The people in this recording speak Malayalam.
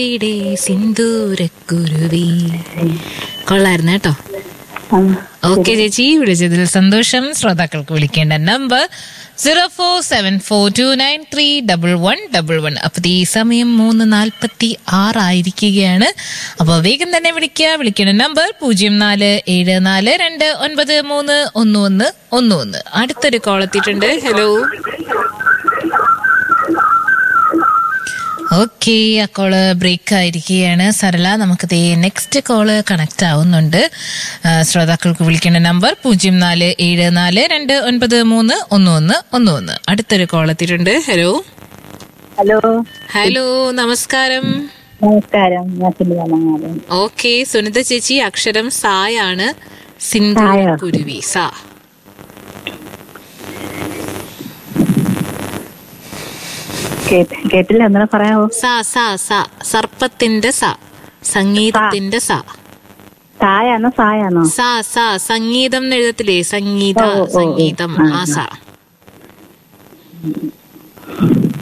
ഇവിടെ സിന്ദൂരക്കുരുവി കൊള്ളായിരുന്നു കേട്ടോ ഓക്കെ ചേച്ചി വിളിച്ചതിൽ സന്തോഷം ശ്രോതാക്കൾക്ക് വിളിക്കേണ്ട number zero four seven four two nine three double one double one അപ്പൊ ഈ സമയം മൂന്ന് നാൽപ്പത്തി ആറായിരിക്കുകയാണ് അപ്പോൾ വേഗം തന്നെ വിളിക്കുക വിളിക്കേണ്ട നമ്പർ പൂജ്യം നാല് ഏഴ് നാല് രണ്ട് ഒൻപത് മൂന്ന് ഒന്ന് ഒന്ന് ഒന്ന് ഒന്ന് അടുത്തൊരു കോൾ എത്തിയിട്ടുണ്ട് ഹലോ ഓക്കെ ആ കോള് ബ്രേക്ക് ആയിരിക്കുകയാണ് സരള നമുക്ക് ദേ നെക്സ്റ്റ് കോള് കണക്ട് ആവുന്നുണ്ട് ആ, ശ്രോതാക്കൾക്ക് വിളിക്കേണ്ട നമ്പർ പൂജ്യം നാല് ഏഴ് നാല് രണ്ട് ഒൻപത് മൂന്ന് ഒന്ന് ഒന്ന് ഒന്ന് ഒന്ന് അടുത്തൊരു കോൾ എത്തിയിട്ടുണ്ട് ഹലോ ഹലോ ഹലോ നമസ്കാരം നമസ്കാരം ഞാൻ സുനിത മങ്ങാടൻ ഓക്കെ സുനിത ചേച്ചി അക്ഷരം സായാണ് സിന്ധു സായോ? കുരുവി സാ കേട്ട് കേട്ടില്ല ഒന്നുകൂടെ പറയാവോ സാ സാ സാ സർപ്പത്തിന്റെ സ സംഗീതത്തിന്റെ സ തായാണോ സായാണോ സാ സാ സംഗീതം എന്ന് എഴുതത്തില്ലേ സംഗീത ഓ, ഓ, ഓ. സംഗീതം ആ, ആ സാ